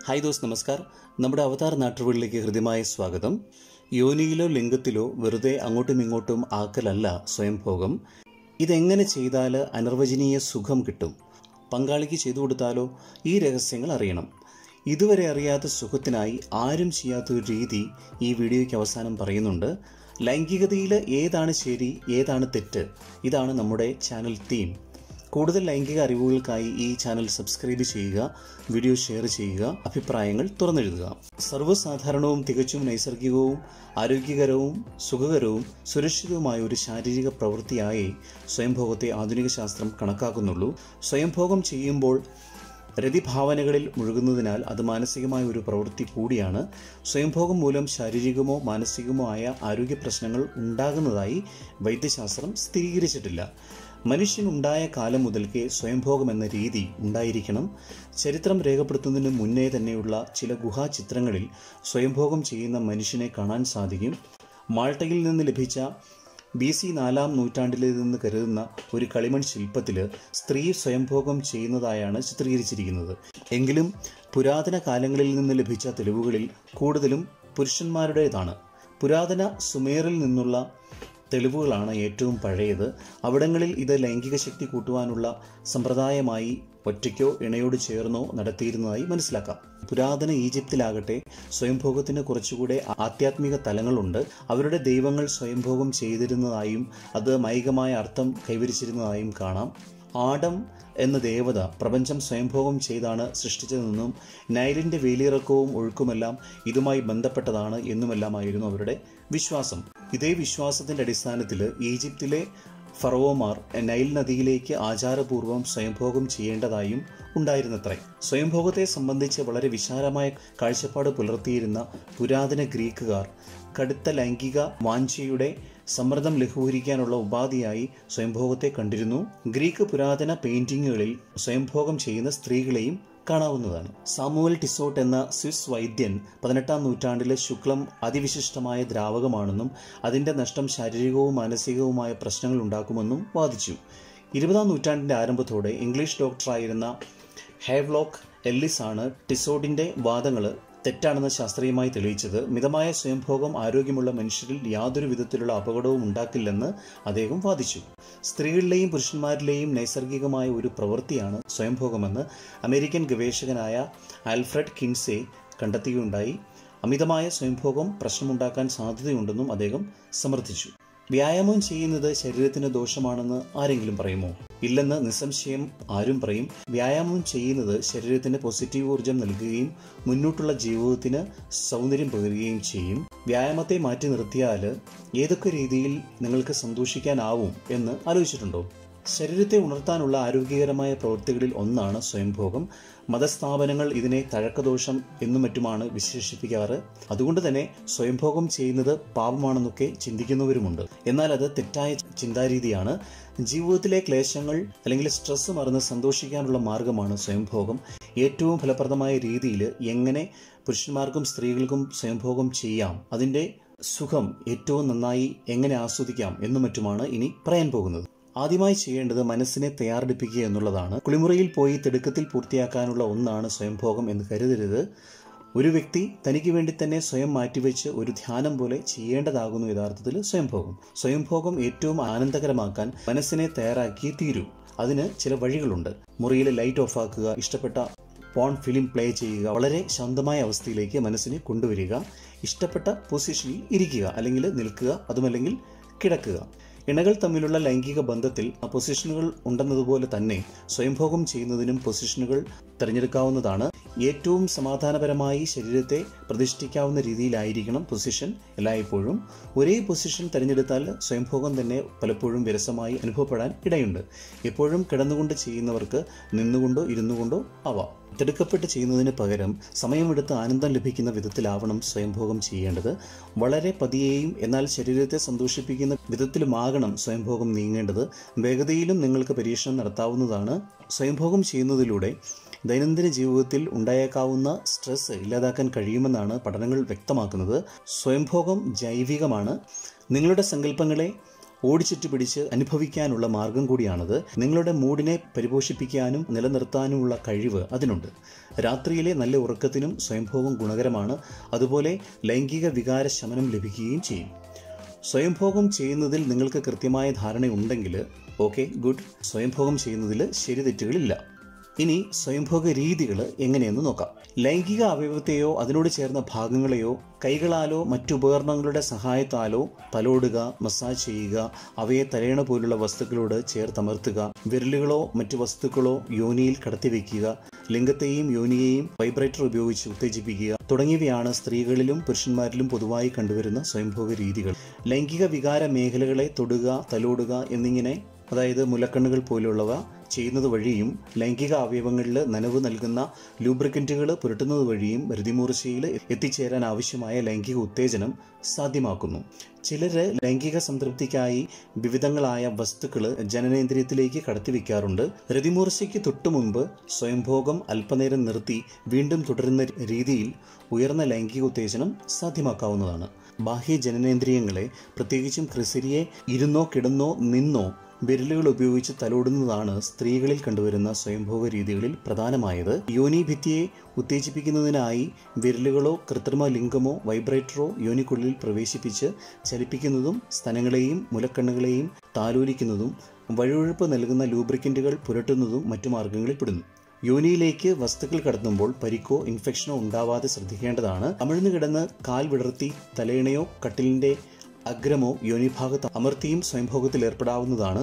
hi those നമസ്കാർ നമ്മുടെ അവതാർ നാട്ടുകളിലേക്ക് ഹൃദ്യമായ സ്വാഗതം യോനിയിലോ ലിംഗത്തിലോ വെറുതെ അങ്ങോട്ടും ഇങ്ങോട്ടും ആക്കലല്ല സ്വയംഭോഗം ഇതെങ്ങനെ ചെയ്താൽ അനിർവചനീയ സുഖം കിട്ടും പങ്കാളിക്ക് ചെയ്തു കൊടുത്താലോ ഈ രഹസ്യങ്ങൾ അറിയണം ഇതുവരെ അറിയാത്ത സുഖത്തിനായി ആരും ചെയ്യാത്ത ഒരു രീതി ഈ വീഡിയോയ്ക്ക് അവസാനം പറയുന്നുണ്ട് ലൈംഗികതയിൽ ഏതാണ് ശരി ഏതാണ് തെറ്റ് ഇതാണ് നമ്മുടെ ചാനൽ തീം കൂടുതൽ ലൈംഗിക അറിവുകൾക്കായി ഈ ചാനൽ സബ്സ്ക്രൈബ് ചെയ്യുക വീഡിയോ ഷെയർ ചെയ്യുക അഭിപ്രായങ്ങൾ തുറന്നെഴുതുക സർവ്വസാധാരണവും തികച്ചും നൈസർഗികവും ആരോഗ്യകരവും സുഖകരവും സുരക്ഷിതവുമായ ഒരു ശാരീരിക പ്രവൃത്തിയായി സ്വയംഭോഗത്തെ ആധുനിക ശാസ്ത്രം കണക്കാക്കുന്നുള്ളൂ സ്വയംഭോഗം ചെയ്യുമ്പോൾ രതിഭാവനകളിൽ മുഴുകുന്നതിനാൽ അത് മാനസികമായ ഒരു പ്രവൃത്തി കൂടിയാണ് സ്വയംഭോഗം മൂലം ശാരീരികമോ മാനസികമോ ആയ ആരോഗ്യ പ്രശ്നങ്ങൾ ഉണ്ടാകുന്നതായി വൈദ്യശാസ്ത്രം സ്ഥിരീകരിച്ചിട്ടില്ല മനുഷ്യനുണ്ടായ കാലം മുതൽക്കേ സ്വയംഭോഗം എന്ന രീതി ഉണ്ടായിരിക്കണം ചരിത്രം രേഖപ്പെടുത്തുന്നതിന് മുന്നേ തന്നെയുള്ള ചില ഗുഹാചിത്രങ്ങളിൽ സ്വയംഭോഗം ചെയ്യുന്ന മനുഷ്യനെ കാണാൻ സാധിക്കും മാൾട്ടയിൽ നിന്ന് ലഭിച്ച ബി സി നാലാം നൂറ്റാണ്ടിലേതെന്ന് കരുതുന്ന ഒരു കളിമൺ ശില്പത്തിൽ സ്ത്രീ സ്വയംഭോഗം ചെയ്യുന്നതായാണ് ചിത്രീകരിച്ചിരിക്കുന്നത് എങ്കിലും പുരാതന കാലങ്ങളിൽ നിന്ന് ലഭിച്ച തെളിവുകളിൽ കൂടുതലും പുരുഷന്മാരുടേതാണ് പുരാതന സുമേറിൽ നിന്നുള്ള തെളിവുകളാണ് ഏറ്റവും പഴയത് അവിടങ്ങളിൽ ഇത് ലൈംഗിക ശക്തി കൂട്ടുവാനുള്ള സമ്പ്രദായമായി ഒറ്റയ്ക്കോ ഇണയോട് ചേർന്നോ നടത്തിയിരുന്നതായി മനസ്സിലാക്കാം പുരാതന ഈജിപ്തിലാകട്ടെ സ്വയംഭോഗത്തിന് കുറച്ചുകൂടെ ആധ്യാത്മിക തലങ്ങളുണ്ട് അവരുടെ ദൈവങ്ങൾ സ്വയംഭോഗം ചെയ്തിരുന്നതായും അത് മൈകമായ അർത്ഥം കൈവരിച്ചിരുന്നതായും കാണാം ആഡം എന്ന ദേവത പ്രപഞ്ചം സ്വയംഭോഗം ചെയ്താണ് സൃഷ്ടിച്ചതെന്നും നൈലിൻ്റെ വേലിയിറക്കവും ഒഴുക്കുമെല്ലാം ഇതുമായി ബന്ധപ്പെട്ടതാണ് എന്നുമെല്ലാമായിരുന്നു അവരുടെ വിശ്വാസം ഇതേ വിശ്വാസത്തിന്റെ അടിസ്ഥാനത്തിൽ ഈജിപ്തിലെ ഫറവോമാർ നൈൽ നദിയിലേക്ക് ആചാരപൂർവ്വം സ്വയംഭോഗം ചെയ്യേണ്ടതായും ഉണ്ടായിരുന്നത്രേ സ്വയംഭോഗത്തെ സംബന്ധിച്ച് വളരെ വിശാലമായ കാഴ്ചപ്പാട് പുലർത്തിയിരുന്ന പുരാതന ഗ്രീക്കുകാർ കടുത്ത ലൈംഗിക വാഞ്ചയുടെ സമ്മർദ്ദം ലഘൂകരിക്കാനുള്ള ഉപാധിയായി സ്വയംഭോഗത്തെ കണ്ടിരുന്നു ഗ്രീക്ക് പുരാതന പെയിന്റിങ്ങുകളിൽ സ്വയംഭോഗം ചെയ്യുന്ന സ്ത്രീകളെയും കാണാവുന്നതാണ് സാമുവൽ ടിസോട്ട് എന്ന സ്വിസ് വൈദ്യൻ പതിനെട്ടാം നൂറ്റാണ്ടിലെ ശുക്ലം അതിവിശിഷ്ടമായ ദ്രാവകമാണെന്നും അതിൻ്റെ നഷ്ടം ശാരീരികവും മാനസികവുമായ പ്രശ്നങ്ങൾ ഉണ്ടാക്കുമെന്നും വാദിച്ചു ഇരുപതാം നൂറ്റാണ്ടിൻ്റെ ആരംഭത്തോടെ ഇംഗ്ലീഷ് ഡോക്ടറായിരുന്ന ഹേവ്ലോക്ക് എല്ലിസ് ആണ് ടിസോഡിൻ്റെ വാദങ്ങൾ തെറ്റാണെന്ന് ശാസ്ത്രീയമായി തെളിയിച്ചത് മിതമായ സ്വയംഭോഗം ആരോഗ്യമുള്ള മനുഷ്യരിൽ യാതൊരു വിധത്തിലുള്ള അപകടവും ഉണ്ടാക്കില്ലെന്ന് അദ്ദേഹം വാദിച്ചു സ്ത്രീകളിലെയും പുരുഷന്മാരിലെയും നൈസർഗികമായ ഒരു പ്രവൃത്തിയാണ് സ്വയംഭോഗമെന്ന് അമേരിക്കൻ ഗവേഷകനായ ആൽഫ്രഡ് കിൻസെ കണ്ടെത്തുകയുണ്ടായി അമിതമായ സ്വയംഭോഗം പ്രശ്നമുണ്ടാക്കാൻ സാധ്യതയുണ്ടെന്നും അദ്ദേഹം സമർത്ഥിച്ചു വ്യായാമം ചെയ്യുന്നത് ശരീരത്തിന് ദോഷമാണെന്ന് ആരെങ്കിലും പറയുമോ ഇല്ലെന്ന് നിസ്സംശയം ആരും പറയും വ്യായാമം ചെയ്യുന്നത് ശരീരത്തിന് പോസിറ്റീവ് ഊർജം നൽകുകയും മുന്നോട്ടുള്ള ജീവിതത്തിന് സൗന്ദര്യം പകരുകയും ചെയ്യും വ്യായാമത്തെ മാറ്റി നിർത്തിയാൽ ഏതൊക്കെ രീതിയിൽ നിങ്ങൾക്ക് സന്തോഷിക്കാനാവും എന്ന് ആലോചിച്ചിട്ടുണ്ടോ ശരീരത്തെ ഉണർത്താനുള്ള ആരോഗ്യകരമായ പ്രവൃത്തികളിൽ ഒന്നാണ് സ്വയംഭോഗം മതസ്ഥാപനങ്ങൾ ഇതിനെ തഴക്കദോഷം എന്നും മറ്റുമാണ് വിശേഷിപ്പിക്കാറ് അതുകൊണ്ട് തന്നെ സ്വയംഭോഗം ചെയ്യുന്നത് പാപമാണെന്നൊക്കെ ചിന്തിക്കുന്നവരുമുണ്ട് എന്നാൽ അത് തെറ്റായ ചിന്താരീതിയാണ് ജീവിതത്തിലെ ക്ലേശങ്ങൾ അല്ലെങ്കിൽ സ്ട്രെസ് മറന്ന് സന്തോഷിക്കാനുള്ള മാർഗമാണ് സ്വയംഭോഗം ഏറ്റവും ഫലപ്രദമായ രീതിയിൽ എങ്ങനെ പുരുഷന്മാർക്കും സ്ത്രീകൾക്കും സ്വയംഭോഗം ചെയ്യാം അതിൻ്റെ സുഖം ഏറ്റവും നന്നായി എങ്ങനെ ആസ്വദിക്കാം എന്നും മറ്റുമാണ് ഇനി പറയാൻ പോകുന്നത് ആദ്യമായി ചെയ്യേണ്ടത് മനസ്സിനെ തയ്യാറെടുപ്പിക്കുക എന്നുള്ളതാണ് കുളിമുറിയിൽ പോയി തിടുക്കത്തിൽ പൂർത്തിയാക്കാനുള്ള ഒന്നാണ് സ്വയംഭോഗം എന്ന് കരുതരുത് ഒരു വ്യക്തി തനിക്ക് വേണ്ടി തന്നെ സ്വയം മാറ്റിവെച്ച് ഒരു ധ്യാനം പോലെ ചെയ്യേണ്ടതാകുന്നു യഥാർത്ഥത്തിൽ സ്വയംഭോഗം സ്വയംഭോഗം ഏറ്റവും ആനന്ദകരമാക്കാൻ മനസ്സിനെ തയ്യാറാക്കി തീരൂ അതിന് ചില വഴികളുണ്ട് മുറിയിലെ ലൈറ്റ് ഓഫാക്കുക ഇഷ്ടപ്പെട്ട പോൺ ഫിലിം പ്ലേ ചെയ്യുക വളരെ ശാന്തമായ അവസ്ഥയിലേക്ക് മനസ്സിനെ കൊണ്ടുവരിക ഇഷ്ടപ്പെട്ട പൊസിഷനിൽ ഇരിക്കുക അല്ലെങ്കിൽ നിൽക്കുക അതുമല്ലെങ്കിൽ കിടക്കുക ഇണകൾ തമ്മിലുള്ള ലൈംഗിക ബന്ധത്തിൽ പൊസിഷനുകൾ ഉണ്ടെന്നതുപോലെ തന്നെ സ്വയംഭോഗം ചെയ്യുന്നതിനും പൊസിഷനുകൾ തിരഞ്ഞെടുക്കാവുന്നതാണ് ഏറ്റവും സമാധാനപരമായി ശരീരത്തെ പ്രതിഷ്ഠിക്കാവുന്ന രീതിയിലായിരിക്കണം പൊസിഷൻ എല്ലായ്പ്പോഴും ഒരേ പൊസിഷൻ തിരഞ്ഞെടുത്താൽ സ്വയംഭോഗം തന്നെ പലപ്പോഴും വിരസമായി അനുഭവപ്പെടാൻ ഇടയുണ്ട് എപ്പോഴും കിടന്നുകൊണ്ട് ചെയ്യുന്നവർക്ക് നിന്നുകൊണ്ടോ ഇരുന്നുകൊണ്ടോ ആവാം തിടുക്കപ്പെട്ട് ചെയ്യുന്നതിന് പകരം സമയമെടുത്ത് ആനന്ദം ലഭിക്കുന്ന വിധത്തിലാവണം സ്വയംഭോഗം ചെയ്യേണ്ടത് വളരെ പതിയെയും എന്നാൽ ശരീരത്തെ സന്തോഷിപ്പിക്കുന്ന വിധത്തിലുമാകണം സ്വയംഭോഗം നീങ്ങേണ്ടത് വേഗതയിലും നിങ്ങൾക്ക് പരീക്ഷണം നടത്താവുന്നതാണ് സ്വയംഭോഗം ചെയ്യുന്നതിലൂടെ ദൈനംദിന ജീവിതത്തിൽ ഉണ്ടായേക്കാവുന്ന സ്ട്രെസ് ഇല്ലാതാക്കാൻ കഴിയുമെന്നാണ് പഠനങ്ങൾ വ്യക്തമാക്കുന്നത് സ്വയംഭോഗം ജൈവികമാണ് നിങ്ങളുടെ സങ്കല്പങ്ങളെ ഓടിച്ചിട്ട് പിടിച്ച് അനുഭവിക്കാനുള്ള മാർഗം കൂടിയാണത് നിങ്ങളുടെ മൂഡിനെ പരിപോഷിപ്പിക്കാനും നിലനിർത്താനുമുള്ള കഴിവ് അതിനുണ്ട് രാത്രിയിലെ നല്ല ഉറക്കത്തിനും സ്വയംഭോഗം ഗുണകരമാണ് അതുപോലെ ലൈംഗിക വികാര ശമനം ലഭിക്കുകയും ചെയ്യും സ്വയംഭോഗം ചെയ്യുന്നതിൽ നിങ്ങൾക്ക് കൃത്യമായ ധാരണയുണ്ടെങ്കിൽ ഓക്കെ ഗുഡ് സ്വയംഭോഗം ചെയ്യുന്നതിൽ ശരി തെറ്റുകളില്ല ഇനി സ്വയംഭോഗ രീതികൾ എങ്ങനെയെന്ന് നോക്കാം ലൈംഗിക അവയവത്തെയോ അതിനോട് ചേർന്ന ഭാഗങ്ങളെയോ കൈകളാലോ മറ്റുപകരണങ്ങളുടെ സഹായത്താലോ തലോടുക മസാജ് ചെയ്യുക അവയെ തലയണ പോലുള്ള വസ്തുക്കളോട് ചേർത്തമർത്തുക വിരലുകളോ മറ്റു വസ്തുക്കളോ യോനിയിൽ കടത്തിവെക്കുക ലിംഗത്തെയും യോനിയെയും വൈബ്രേറ്റർ ഉപയോഗിച്ച് ഉത്തേജിപ്പിക്കുക തുടങ്ങിയവയാണ് സ്ത്രീകളിലും പുരുഷന്മാരിലും പൊതുവായി കണ്ടുവരുന്ന സ്വയംഭോഗ രീതികൾ ലൈംഗിക വികാര മേഖലകളെ തൊടുക തലോടുക എന്നിങ്ങനെ അതായത് മുലക്കണ്ണുകൾ പോലുള്ളവ ചെയ്യുന്നത് വഴിയും ലൈംഗിക അവയവങ്ങളിൽ നനവ് നൽകുന്ന ലൂബ്രിക്കൻറ്റുകൾ പുരട്ടുന്നത് വഴിയും രതിമൂർച്ചയിൽ എത്തിച്ചേരാൻ ആവശ്യമായ ലൈംഗിക ഉത്തേജനം സാധ്യമാക്കുന്നു ചിലർ ലൈംഗിക സംതൃപ്തിക്കായി വിവിധങ്ങളായ വസ്തുക്കൾ ജനനേന്ദ്രിയത്തിലേക്ക് കടത്തിവെക്കാറുണ്ട് രതിമൂർച്ചയ്ക്ക് തൊട്ടു മുൻപ് സ്വയംഭോഗം അല്പനേരം നിർത്തി വീണ്ടും തുടരുന്ന രീതിയിൽ ഉയർന്ന ലൈംഗിക ഉത്തേജനം സാധ്യമാക്കാവുന്നതാണ് ബാഹ്യ ജനനേന്ദ്രിയങ്ങളെ പ്രത്യേകിച്ചും ക്രിസരിയെ ഇരുന്നോ കിടന്നോ നിന്നോ വിരലുകൾ ഉപയോഗിച്ച് തലോടുന്നതാണ് സ്ത്രീകളിൽ കണ്ടുവരുന്ന സ്വയംഭോഗ രീതികളിൽ പ്രധാനമായത് യോനിഭിത്തിയെ ഉത്തേജിപ്പിക്കുന്നതിനായി വിരലുകളോ കൃത്രിമ ലിംഗമോ വൈബ്രേറ്ററോ യോനിക്കുള്ളിൽ പ്രവേശിപ്പിച്ച് ചലിപ്പിക്കുന്നതും സ്തനങ്ങളെയും മുലക്കണ്ണുകളെയും താലോലിക്കുന്നതും വഴുവഴുപ്പ് നൽകുന്ന ലൂബ്രിക്കൻറ്റുകൾ പുരട്ടുന്നതും മറ്റു മാർഗങ്ങളിൽ പെടുന്നു യോനിയിലേക്ക് വസ്തുക്കൾ കടത്തുമ്പോൾ പരിക്കോ ഇൻഫെക്ഷനോ ഉണ്ടാവാതെ ശ്രദ്ധിക്കേണ്ടതാണ് അമിഴ്ന്നു കിടന്ന് കാൽ വിടർത്തി തലയിണയോ കട്ടിലിൻ്റെ അഗ്രമോ യോനിഭാഗത്ത് അമർത്തിയും സ്വയംഭോഗത്തിൽ ഏർപ്പെടാവുന്നതാണ്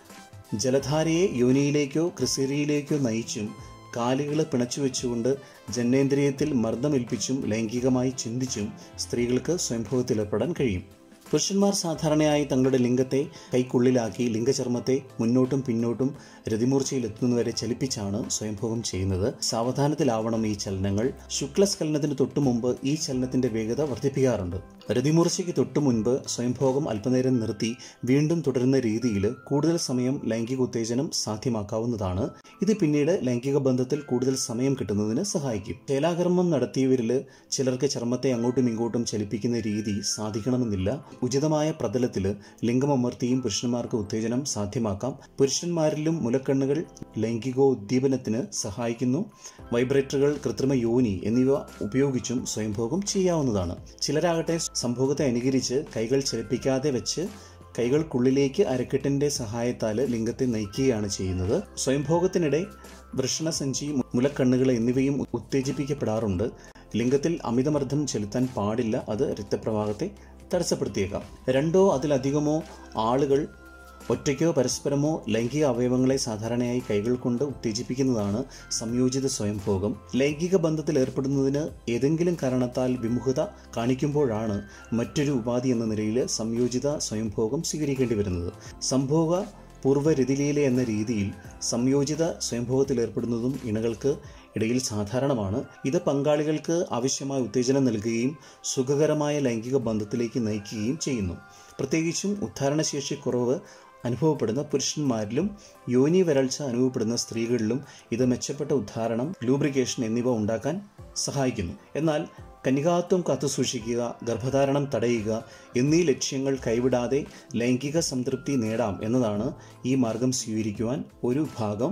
ജലധാരയെ യോനിയിലേക്കോ ക്രിസീരിയിലേക്കോ നയിച്ചും കാലുകൾ പിണച്ചു വെച്ചുകൊണ്ട് ജനേന്ദ്രിയത്തിൽ മർദ്ദമേൽപ്പിച്ചും ലൈംഗികമായി ചിന്തിച്ചും സ്ത്രീകൾക്ക് സ്വയംഭോഗത്തിൽ ഏർപ്പെടാൻ കഴിയും പുരുഷന്മാർ സാധാരണയായി തങ്ങളുടെ ലിംഗത്തെ കൈക്കുള്ളിലാക്കി ലിംഗചർമ്മത്തെ മുന്നോട്ടും പിന്നോട്ടും രതിമൂർച്ചയിലെത്തുന്നവരെ ചലിപ്പിച്ചാണ് സ്വയംഭോഗം ചെയ്യുന്നത് സാവധാനത്തിലാവണം ഈ ചലനങ്ങൾ ശുക്ലസ്ഖലനത്തിന് തൊട്ടു മുമ്പ് ഈ ചലനത്തിന്റെ വേഗത വർദ്ധിപ്പിക്കാറുണ്ട് രതിമൂർച്ചയ്ക്ക് തൊട്ടു മുൻപ് സ്വയംഭോഗം അല്പനേരം നിർത്തി വീണ്ടും തുടരുന്ന രീതിയിൽ കൂടുതൽ സമയം ലൈംഗിക ഉത്തേജനം സാധ്യമാക്കാവുന്നതാണ് ഇത് പിന്നീട് ലൈംഗിക ബന്ധത്തിൽ കൂടുതൽ സമയം കിട്ടുന്നതിന് സഹായിക്കും ചേലാകർമ്മം നടത്തിയവരിൽ ചിലർക്ക് ചർമ്മത്തെ അങ്ങോട്ടും ഇങ്ങോട്ടും ചലിപ്പിക്കുന്ന രീതി സാധിക്കണമെന്നില്ല ഉചിതമായ പ്രതലത്തിൽ ലിംഗമമർത്തിയും പുരുഷന്മാർക്ക് ഉത്തേജനം സാധ്യമാക്കാം പുരുഷന്മാരിലും മുലക്കണ്ണുകൾ ലൈംഗികോദ്ദീപനത്തിന് സഹായിക്കുന്നു വൈബ്രേറ്ററുകൾ കൃത്രിമ യോനി എന്നിവ ഉപയോഗിച്ചും സ്വയംഭോഗം ചെയ്യാവുന്നതാണ് ചിലരാകട്ടെ സംഭോഗത്തെ അനുകരിച്ച് കൈകൾ ചലിപ്പിക്കാതെ വെച്ച് കൈകൾക്കുള്ളിലേക്ക് അരക്കെട്ടിന്റെ സഹായത്താൽ ലിംഗത്തെ നയിക്കുകയാണ് ചെയ്യുന്നത് സ്വയംഭോഗത്തിനിടെ വൃഷണസഞ്ചി മുലക്കണ്ണുകൾ എന്നിവയും ഉത്തേജിപ്പിക്കപ്പെടാറുണ്ട് ലിംഗത്തിൽ അമിതമർദ്ദം ചെലുത്താൻ പാടില്ല അത് രക്തപ്രവാഹത്തെ തടസ്സപ്പെടുത്തിയേക്കാം രണ്ടോ അതിലധികമോ ആളുകൾ ഒറ്റയ്ക്കോ പരസ്പരമോ ലൈംഗിക അവയവങ്ങളെ സാധാരണയായി കൈകൾ കൊണ്ട് ഉത്തേജിപ്പിക്കുന്നതാണ് സംയോജിത സ്വയംഭോഗം ലൈംഗിക ബന്ധത്തിൽ ഏർപ്പെടുന്നതിന് ഏതെങ്കിലും കാരണത്താൽ വിമുഖത കാണിക്കുമ്പോഴാണ് മറ്റൊരു ഉപാധി എന്ന നിലയിൽ സംയോജിത സ്വയംഭോഗം സ്വീകരിക്കേണ്ടി വരുന്നത് സംഭോഗ പൂർവ്വരതിലീല എന്ന രീതിയിൽ സംയോജിത സ്വയംഭോഗത്തിൽ ഏർപ്പെടുന്നതും ഇണകൾക്ക് ഇടയിൽ സാധാരണമാണ് ഇത് പങ്കാളികൾക്ക് ആവശ്യമായ ഉത്തേജനം നൽകുകയും സുഖകരമായ ലൈംഗിക ബന്ധത്തിലേക്ക് നയിക്കുകയും ചെയ്യുന്നു പ്രത്യേകിച്ചും ഉദ്ധാരണശേഷി കുറവ് അനുഭവപ്പെടുന്ന പുരുഷന്മാരിലും യോനി വരൾച്ച അനുഭവപ്പെടുന്ന സ്ത്രീകളിലും ഇത് മെച്ചപ്പെട്ട ഉദ്ധാരണം ലൂബ്രിക്കേഷൻ എന്നിവ ഉണ്ടാക്കാൻ സഹായിക്കുന്നു എന്നാൽ കന്യകാത്വം കാത്തുസൂക്ഷിക്കുക ഗർഭധാരണം തടയുക എന്നീ ലക്ഷ്യങ്ങൾ കൈവിടാതെ ലൈംഗിക സംതൃപ്തി നേടാം എന്നതാണ് ഈ മാർഗം സ്വീകരിക്കുവാൻ ഒരു ഭാഗം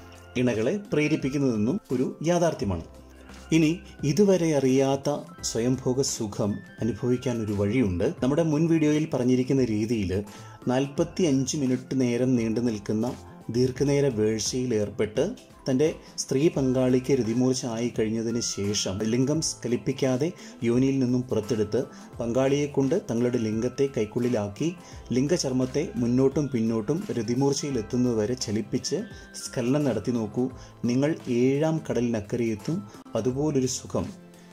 ഇണകളെ പ്രേരിപ്പിക്കുന്നതെന്നും ഒരു യാഥാർത്ഥ്യമാണ് ഇനി ഇതുവരെ അറിയാത്ത സ്വയംഭോഗ സുഖം അനുഭവിക്കാൻ ഒരു വഴിയുണ്ട് നമ്മുടെ മുൻ വീഡിയോയിൽ പറഞ്ഞിരിക്കുന്ന രീതിയിൽ നാൽപ്പത്തി അഞ്ച് മിനിറ്റ് നേരം നീണ്ടു നിൽക്കുന്ന ദീർഘനേര വേഴ്ചയിൽ ഏർപ്പെട്ട് തൻ്റെ സ്ത്രീ പങ്കാളിക്ക് രതിമൂർച്ച ആയി കഴിഞ്ഞതിന് ശേഷം ലിംഗം സ്കലിപ്പിക്കാതെ യോനിയിൽ നിന്നും പുറത്തെടുത്ത് പങ്കാളിയെ കൊണ്ട് തങ്ങളുടെ ലിംഗത്തെ കൈക്കുള്ളിലാക്കി ലിംഗചർമ്മത്തെ മുന്നോട്ടും പിന്നോട്ടും രതിമൂർച്ചയിൽ എത്തുന്നതുവരെ ചലിപ്പിച്ച് സ്ഖലനം നടത്തി നോക്കൂ നിങ്ങൾ ഏഴാം കടലിനക്കരയെത്തും അതുപോലൊരു സുഖം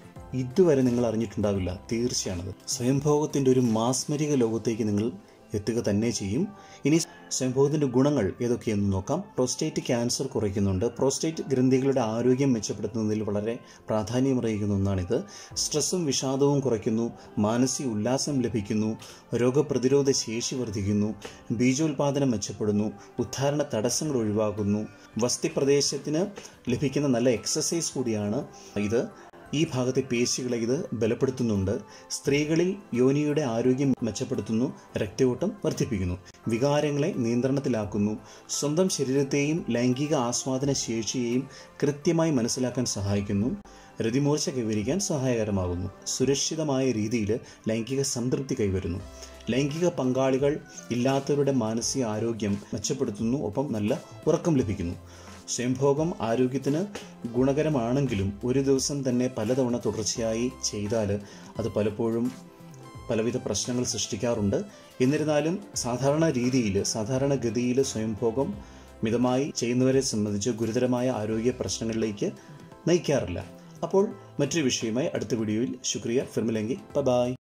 ഇതുവരെ നിങ്ങൾ അറിഞ്ഞിട്ടുണ്ടാവില്ല തീർച്ചയാണത് സ്വയംഭോഗത്തിൻ്റെ ഒരു മാസ്മരിക ലോകത്തേക്ക് നിങ്ങൾ എത്തുക തന്നെ ചെയ്യും ഇനി സ്വയംഭോഗത്തിൻ്റെ ഗുണങ്ങൾ ഏതൊക്കെയെന്ന് നോക്കാം പ്രോസ്റ്റേറ്റ് ക്യാൻസർ കുറയ്ക്കുന്നുണ്ട് പ്രോസ്റ്റേറ്റ് ഗ്രന്ഥികളുടെ ആരോഗ്യം മെച്ചപ്പെടുത്തുന്നതിൽ വളരെ പ്രാധാന്യമറിയിക്കുന്ന ഒന്നാണിത് സ്ട്രെസ്സും വിഷാദവും കുറയ്ക്കുന്നു മാനസിക ഉല്ലാസം ലഭിക്കുന്നു രോഗപ്രതിരോധ ശേഷി വർദ്ധിക്കുന്നു ബീജോൽപാദനം മെച്ചപ്പെടുന്നു ഉദ്ധാരണ തടസ്സങ്ങൾ ഒഴിവാക്കുന്നു വസ്തി പ്രദേശത്തിന് ലഭിക്കുന്ന നല്ല എക്സസൈസ് കൂടിയാണ് ഇത് ഈ ഭാഗത്തെ പേശികളെ ഇത് ബലപ്പെടുത്തുന്നുണ്ട് സ്ത്രീകളിൽ യോനിയുടെ ആരോഗ്യം മെച്ചപ്പെടുത്തുന്നു രക്തയോട്ടം വർദ്ധിപ്പിക്കുന്നു വികാരങ്ങളെ നിയന്ത്രണത്തിലാക്കുന്നു സ്വന്തം ശരീരത്തെയും ലൈംഗിക ആസ്വാദന ശേഷിയെയും കൃത്യമായി മനസ്സിലാക്കാൻ സഹായിക്കുന്നു രതിമൂർച്ച കൈവരിക്കാൻ സഹായകരമാകുന്നു സുരക്ഷിതമായ രീതിയിൽ ലൈംഗിക സംതൃപ്തി കൈവരുന്നു ലൈംഗിക പങ്കാളികൾ ഇല്ലാത്തവരുടെ മാനസിക ആരോഗ്യം മെച്ചപ്പെടുത്തുന്നു ഒപ്പം നല്ല ഉറക്കം ലഭിക്കുന്നു സ്വയംഭോഗം ആരോഗ്യത്തിന് ഗുണകരമാണെങ്കിലും ഒരു ദിവസം തന്നെ പലതവണ തുടർച്ചയായി ചെയ്താൽ അത് പലപ്പോഴും പലവിധ പ്രശ്നങ്ങൾ സൃഷ്ടിക്കാറുണ്ട് എന്നിരുന്നാലും സാധാരണ രീതിയിൽ സാധാരണഗതിയിൽ സ്വയംഭോഗം മിതമായി ചെയ്യുന്നവരെ സംബന്ധിച്ച് ഗുരുതരമായ ആരോഗ്യ പ്രശ്നങ്ങളിലേക്ക് നയിക്കാറില്ല അപ്പോൾ മറ്റൊരു വിഷയമായി അടുത്ത വീഡിയോയിൽ ശുക്രിയ ഫിർമിലെങ്കി ബൈ